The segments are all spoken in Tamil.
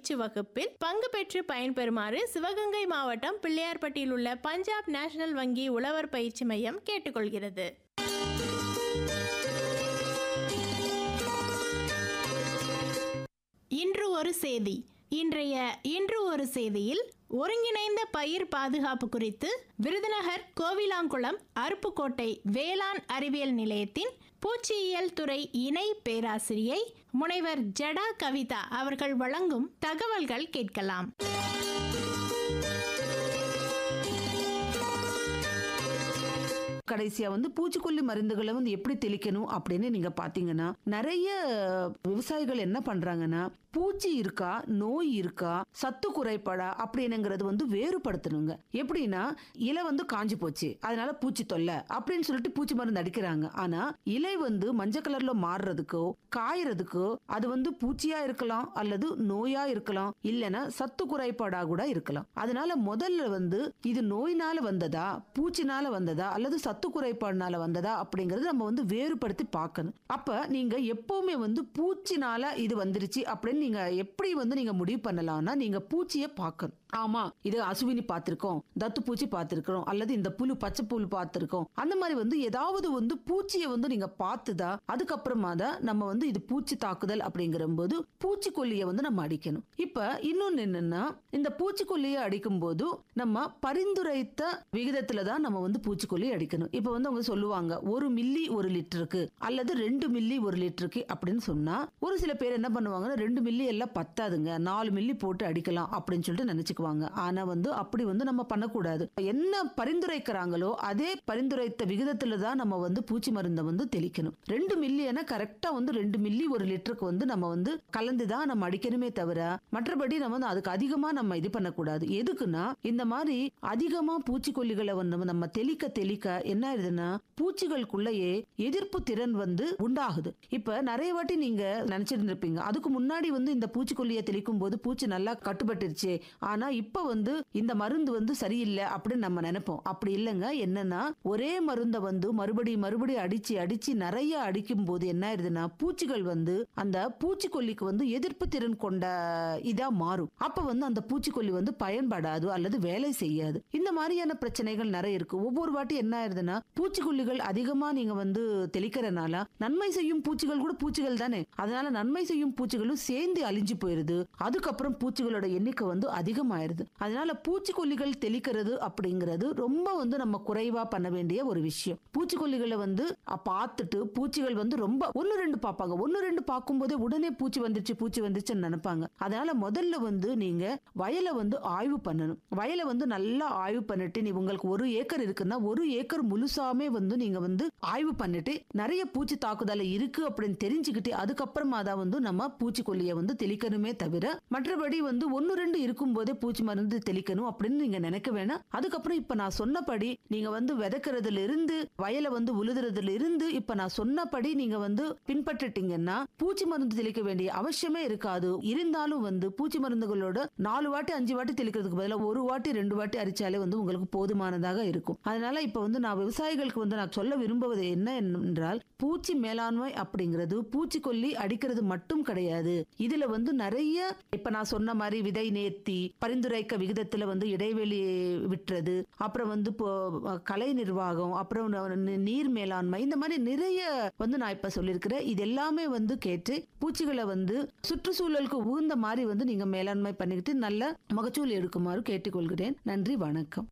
பயிற்சி வகுப்பில் பங்கு பெற்று பயன்பெறுமாறு சிவகங்கை மாவட்டம் பிள்ளையார்பட்டியில் உள்ள பஞ்சாப் நேஷனல் வங்கி உழவர் பயிற்சி மையம் கேட்டுக்கொள்கிறது இன்று ஒரு செய்தி இன்றைய இன்று ஒரு செய்தியில் ஒருங்கிணைந்த பயிர் பாதுகாப்பு குறித்து விருதுநகர் கோவிலாங்குளம் அருப்புக்கோட்டை வேளாண் அறிவியல் நிலையத்தின் பூச்சியியல் துறை இணை பேராசிரியை முனைவர் ஜடா கவிதா அவர்கள் வழங்கும் தகவல்கள் கேட்கலாம் கடைசியா வந்து பூச்சிக்கொல்லி மருந்துகளை வந்து எப்படி தெளிக்கணும் அப்படின்னு நீங்க பாத்தீங்கன்னா நிறைய விவசாயிகள் என்ன பண்றாங்கன்னா பூச்சி இருக்கா நோய் இருக்கா சத்து குறைபாடா அப்படின்னுங்கிறது வந்து வேறுபடுத்தணுங்க எப்படின்னா இலை வந்து காஞ்சு போச்சு அதனால பூச்சி தொல்லை அப்படின்னு சொல்லிட்டு பூச்சி மருந்து அடிக்கிறாங்க ஆனா இலை வந்து மஞ்சள் கலர்ல மாறுறதுக்கோ காயறதுக்கோ அது வந்து பூச்சியா இருக்கலாம் அல்லது நோயா இருக்கலாம் இல்லைன்னா சத்து குறைபாடா கூட இருக்கலாம் அதனால முதல்ல வந்து இது நோயினால வந்ததா பூச்சினால வந்ததா அல்லது சத்து குறைபாடுனால வந்ததா அப்படிங்கறது நம்ம வந்து வேறுபடுத்தி பார்க்கணும் அப்ப நீங்க எப்பவுமே வந்து பூச்சினால இது வந்துருச்சு அப்படின்னு நீங்க எப்படி வந்து நீங்க முடிவு பண்ணலாம்னா நீங்க பூச்சியை பார்க்கணும் ஆமா இது அசுவினி பார்த்திருக்கோம் தத்து பூச்சி பார்த்திருக்கிறோம் அல்லது இந்த புழு பச்சை புழு பார்த்திருக்கோம் அந்த மாதிரி வந்து ஏதாவது வந்து பூச்சியை வந்து நீங்க பார்த்துதா அதுக்கப்புறமா தான் நம்ம வந்து இது பூச்சி தாக்குதல் அப்படிங்கிற போது பூச்சிக்கொல்லியை வந்து நம்ம அடிக்கணும் இப்ப இன்னொன்னு என்னன்னா இந்த பூச்சிக்கொல்லியை அடிக்கும் போது நம்ம பரிந்துரைத்த விகிதத்துல தான் நம்ம வந்து பூச்சிக்கொல்லி அடிக்கணும் இப்ப வந்து அவங்க சொல்லுவாங்க ஒரு மில்லி ஒரு லிட்டருக்கு அல்லது ரெண்டு மில்லி ஒரு லிட்டருக்கு அப்படின்னு சொன்னா ஒரு சில பேர் என்ன பண்ணுவாங்கன்னா ரெண்டு மில்லி எல்லாம் பத்தாதுங்க நாலு மில்லி போட்டு அடிக்கலாம் அப்படின்னு சொல்லிட்டு நினைச்சுக்குவாங்க ஆனா வந்து அப்படி வந்து நம்ம பண்ணக்கூடாது என்ன பரிந்துரைக்கிறாங்களோ அதே பரிந்துரைத்த விகிதத்துல தான் நம்ம வந்து பூச்சி மருந்தை வந்து தெளிக்கணும் ரெண்டு மில்லியனா கரெக்டா வந்து ரெண்டு மில்லி ஒரு லிட்டருக்கு வந்து நம்ம வந்து கலந்து தான் நம்ம அடிக்கணுமே தவிர மற்றபடி நம்ம வந்து அதுக்கு அதிகமா நம்ம இது பண்ணக்கூடாது எதுக்குன்னா இந்த மாதிரி அதிகமா பூச்சிக்கொல்லிகளை வந்து நம்ம தெளிக்க தெளிக்க என்ன ஆயிருதுன்னா பூச்சிகளுக்குள்ளேயே எதிர்ப்பு திறன் வந்து உண்டாகுது இப்ப நிறைய வாட்டி நீங்க நினைச்சிட்டு இருப்பீங்க அதுக்கு முன்னாடி வந்து இந்த பூச்சிக்கொல்லியை தெளிக்கும் போது பூச்சி நல்லா கட்டுப்பட்டுருச்சு ஆனா இப்ப வந்து இந்த மருந்து வந்து சரியில்லை அப்படின்னு நம்ம நினைப்போம் அப்படி இல்லைங்க என்னன்னா ஒரே மருந்தை வந்து மறுபடியும் மறுபடியும் அடிச்சு அடிச்சு நிறைய அடிக்கும் போது என்ன ஆயிருதுன்னா பூச்சிகள் வந்து அந்த பூச்சிக்கொல்லிக்கு வந்து எதிர்ப்பு திறன் கொண்ட இதா மாறும் அப்ப வந்து அந்த பூச்சிக்கொல்லி வந்து பயன்படாது அல்லது வேலை செய்யாது இந்த மாதிரியான பிரச்சனைகள் நிறைய இருக்கு ஒவ்வொரு வாட்டி என்ன ஆயிருதுன்னா பூச்சிக்கொல்லிகள் அதிகமா நீங்க வந்து தெளிக்கிறனால நன்மை செய்யும் பூச்சிகள் கூட பூச்சிகள் தானே அதனால நன்மை செய்யும் பூச்சிகளும் சேர்ந்து அழிஞ்சு போயிருது அதுக்கப்புறம் பூச்சிகளோட எண்ணிக்கை வந்து அதிகமாயிருது அதனால பூச்சிக்கொல்லிகள் தெளிக்கிறது அப்படிங்கிறது ரொம்ப வந்து நம்ம குறைவா பண்ண வேண்டிய ஒரு விஷயம் பூச்சிக்கொல்லிகளை வந்து அ, பார்த்துட்டு பூச்சிகள் வந்து ரொம்ப ஒன்னு ரெண்டு பார்ப்பாங்க ஒன்னு ரெண்டு பார்க்கும்போதே உடனே பூச்சி வந்துருச்சு பூச்சி வந்துருச்சுன்னு நினைப்பாங்க அதனால முதல்ல வந்து நீங்க வயலை வந்து ஆய்வு பண்ணணும் வயலை வந்து நல்லா ஆய்வு பண்ணிட்டு நீ உங்களுக்கு ஒரு ஏக்கர் இருக்குன்னா ஒரு ஏக்கர் முழுசாமே வந்து நீங்க வந்து ஆய்வு பண்ணிட்டு நிறைய பூச்சி தாக்குதல் இருக்கு அப்படின்னு தெரிஞ்சுக்கிட்டு அதுக்கப்புறமா தான் வந்து நம்ம பூச்சிக்கொல்லியை வந்து தெளிக்கணுமே தவிர மற்றபடி வந்து ஒன்னு ரெண்டு இருக்கும் போதே பூச்சி மருந்து தெளிக்கணும் அப்படின்னு நீங்க நினைக்க வேணாம் அதுக்கப்புறம் இப்ப நான் சொன்னபடி நீங்க வந்து விதைக்கிறதுல இருந்து வயலை வந்து உழுதுறதுல இருந்து இப்ப நான் சொன்னபடி நீங்க வந்து பின்பற்றிட்டீங்கன்னா பூச்சி மருந்து தெளிக்க வேண்டிய அவசியமே இருக்காது இருந்தாலும் வந்து பூச்சி மருந்துகளோட நாலு வாட்டி அஞ்சு வாட்டி தெளிக்கிறதுக்கு பதிலாக ஒரு வாட்டி ரெண்டு வாட்டி அரிச்சாலே வந்து உங்களுக்கு போதுமானதாக இருக்கும் அதனால இப்ப வந்து நான் விவசாயிகளுக்கு வந்து நான் சொல்ல விரும்புவது என்ன என்றால் பூச்சி மேலாண்மை அப்படிங்கிறது பூச்சிக்கொல்லி அடிக்கிறது மட்டும் கிடையாது இதுல வந்து நிறைய இப்ப நான் சொன்ன மாதிரி விதை நேர்த்தி பரிந்துரைக்க விகிதத்துல வந்து இடைவெளி விட்டுறது அப்புறம் வந்து இப்போ கலை நிர்வாகம் அப்புறம் ந- நீர் மேலாண்மை இந்த மாதிரி நிறைய வந்து நான் இப்ப சொல்லியிருக்கிறேன் இது எல்லாமே வந்து கேட்டு பூச்சிகளை வந்து சுற்றுச்சூழலுக்கு உகந்த மாதிரி வந்து நீங்க மேலாண்மை பண்ணிக்கிட்டு நல்ல மகச்சூல் எடுக்குமாறு கேட்டுக்கொள்கிறேன் நன்றி வணக்கம்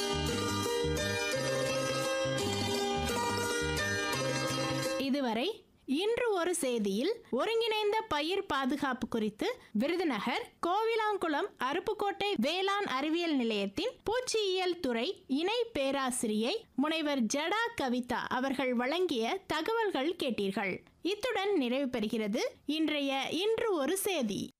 இதுவரை இன்று ஒரு செய்தியில் ஒருங்கிணைந்த பயிர் பாதுகாப்பு குறித்து விருதுநகர் கோவிலாங்குளம் அருப்புக்கோட்டை வேளாண் அறிவியல் நிலையத்தின் பூச்சியியல் துறை இணை பேராசிரியை முனைவர் ஜடா கவிதா அவர்கள் வழங்கிய தகவல்கள் கேட்டீர்கள் இத்துடன் நிறைவு பெறுகிறது இன்றைய இன்று ஒரு செய்தி